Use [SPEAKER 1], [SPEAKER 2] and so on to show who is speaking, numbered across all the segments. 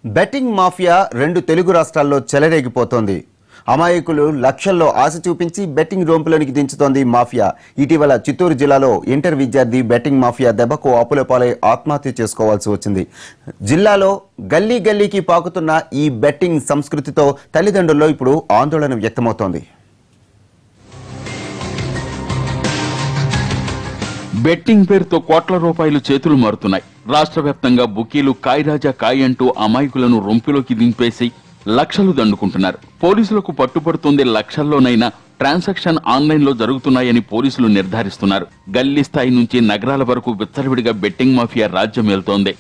[SPEAKER 1] betting mafia రెండు తెలుగు రాష్ట్రాల్లో చెలరేగిపోతోంది అమాయకులు లక్షల్లో ఆశ చూపించి బెట్టింగ్ రొంపులోనికి దించుతోంది మాఫియా ఇటీవల చిత్తూరు జిల్లాలో ఇంటర్ విద్యార్థి బెట్టింగ్ మాఫియా దెబ్బకు అప్పుల పాలై ఆత్మహత్య చేసుకోవాల్సి వచ్చింది జిల్లాలో గల్లీ గల్లీకి పాకుతున్న ఈ బెట్టింగ్ సంస్కృతితో తల్లిదండ్రుల్లో ఇప్పుడు ఆందోళన వ్యక్తమవుతోంది
[SPEAKER 2] బెట్టింగ్ పేరుతో కోట్ల రూపాయలు చేతులు మారుతున్నాయి రాష్ట్ర వ్యాప్తంగా బుకీలు కాయరాజా కాయ్ అంటూ అమాయకులను రొంపిలోకి దింపేసి లక్షలు దండుకుంటున్నారు పోలీసులకు పట్టుబడుతుంది లక్షల్లోనైనా ట్రాన్సాక్షన్ ఆన్లైన్ లో జరుగుతున్నాయని పోలీసులు నిర్ధారిస్తున్నారు గల్లీ స్థాయి నుంచి నగరాల వరకు విచ్చలవిడిగా బెట్టింగ్ మాఫియా రాజ్యం వెళ్తోంది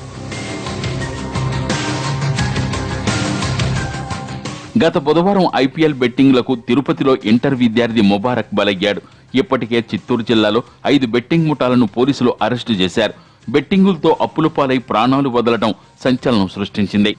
[SPEAKER 2] గత బుధవారం ఐపీఎల్ బెట్టింగ్లకు తిరుపతిలో ఇంటర్ విద్యార్థి ముబారక్ బలయ్యాడు ఇప్పటికే చిత్తూరు జిల్లాలో ఐదు బెట్టింగ్ ముఠాలను పోలీసులు అరెస్టు చేశారు బెట్టింగులతో అప్పుల పాలై ప్రాణాలు వదలడం సంచలనం సృష్టించింది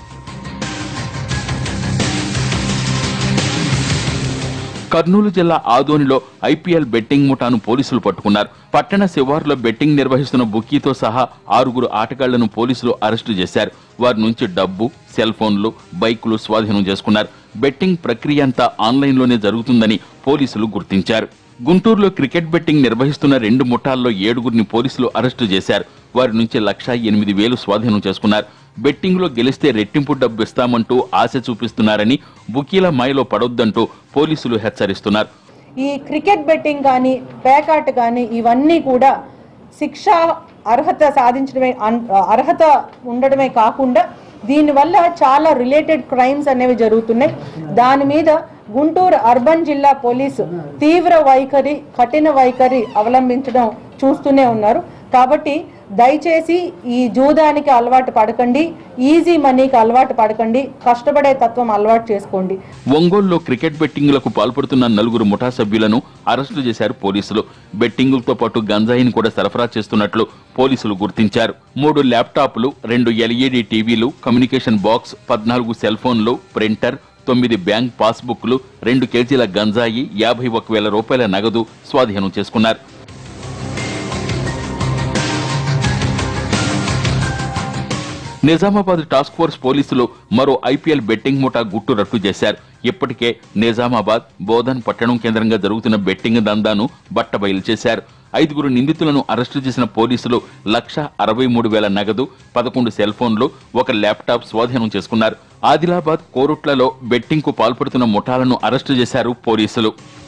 [SPEAKER 2] కర్నూలు జిల్లా ఆదోనిలో ఐపీఎల్ బెట్టింగ్ ముఠాను పోలీసులు పట్టుకున్నారు పట్టణ శివారులో బెట్టింగ్ నిర్వహిస్తున్న బుక్కీతో సహా ఆరుగురు ఆటగాళ్లను పోలీసులు అరెస్టు చేశారు వారి నుంచి డబ్బు సెల్ ఫోన్లు బైకులు స్వాధీనం చేసుకున్నారు బెట్టింగ్ ప్రక్రియ అంతా ఆన్లైన్లోనే జరుగుతుందని పోలీసులు గుర్తించారు గుంటూరులో క్రికెట్ బెట్టింగ్ నిర్వహిస్తున్న రెండు ముఠాల్లో ఏడుగురిని పోలీసులు అరెస్టు చేశారు వారి నుంచి లక్షా ఎనిమిది వేలు స్వాధీనం చేసుకున్నారు బెట్టింగ్ లో గెలిస్తే రెట్టింపు డబ్బు ఇస్తామంటూ ఆశ చూపిస్తున్నారని బుకీల మాయలో పడొద్దంటూ పోలీసులు హెచ్చరిస్తున్నారు
[SPEAKER 3] ఈ క్రికెట్ బెట్టింగ్ కానీ పేకాట్ కానీ ఇవన్నీ కూడా శిక్ష అర్హత సాధించడమే అన్- అర్హత ఉండడమే కాకుండా దీనివల్ల చాలా రిలేటెడ్ క్రైమ్స్ అనేవి జరుగుతున్నాయి దాని మీద గుంటూరు అర్బన్ జిల్లా పోలీసు తీవ్ర వైఖరి కఠిన వైఖరి అవలంబించడం చూస్తూనే ఉన్నారు కాబట్టి దయచేసి ఈ జూదానికి అలవాటు పడకండి ఈజీ మనీకి అలవాటు పడకండి కష్టపడే తత్వం అలవాటు చేసుకోండి
[SPEAKER 2] ఒంగోలులో క్రికెట్ బెట్టింగులకు పాల్పడుతున్న నలుగురు ముఠా సభ్యులను అరెస్టు చేశారు పోలీసులు బెట్టింగులతో పాటు గంజాయిని కూడా సరఫరా చేస్తున్నట్లు పోలీసులు గుర్తించారు మూడు ల్యాప్టాప్లు రెండు ఎల్ఈడి టీవీలు కమ్యూనికేషన్ బాక్స్ పద్నాలుగు సెల్ ఫోన్లు ప్రింటర్ తొమ్మిది బ్యాంక్ పాస్బుక్లు రెండు కేజీల గంజాయి యాభై ఒక వేల రూపాయల నగదు స్వాధీనం చేసుకున్నారు నిజామాబాద్ టాస్క్ ఫోర్స్ పోలీసులు మరో ఐపీఎల్ బెట్టింగ్ ముఠా గుట్టు రట్టు చేశారు ఇప్పటికే నిజామాబాద్ బోధన్ పట్టణం కేంద్రంగా జరుగుతున్న బెట్టింగ్ దందాను బట్టబయలు చేశారు ఐదుగురు నిందితులను అరెస్టు చేసిన పోలీసులు లక్ష అరవై మూడు వేల నగదు పదకొండు సెల్ ఫోన్లు ఒక ల్యాప్టాప్ స్వాధీనం చేసుకున్నారు ఆదిలాబాద్ కోరుట్లలో బెట్టింగ్ కు పాల్పడుతున్న ముఠాలను అరెస్టు చేశారు పోలీసులు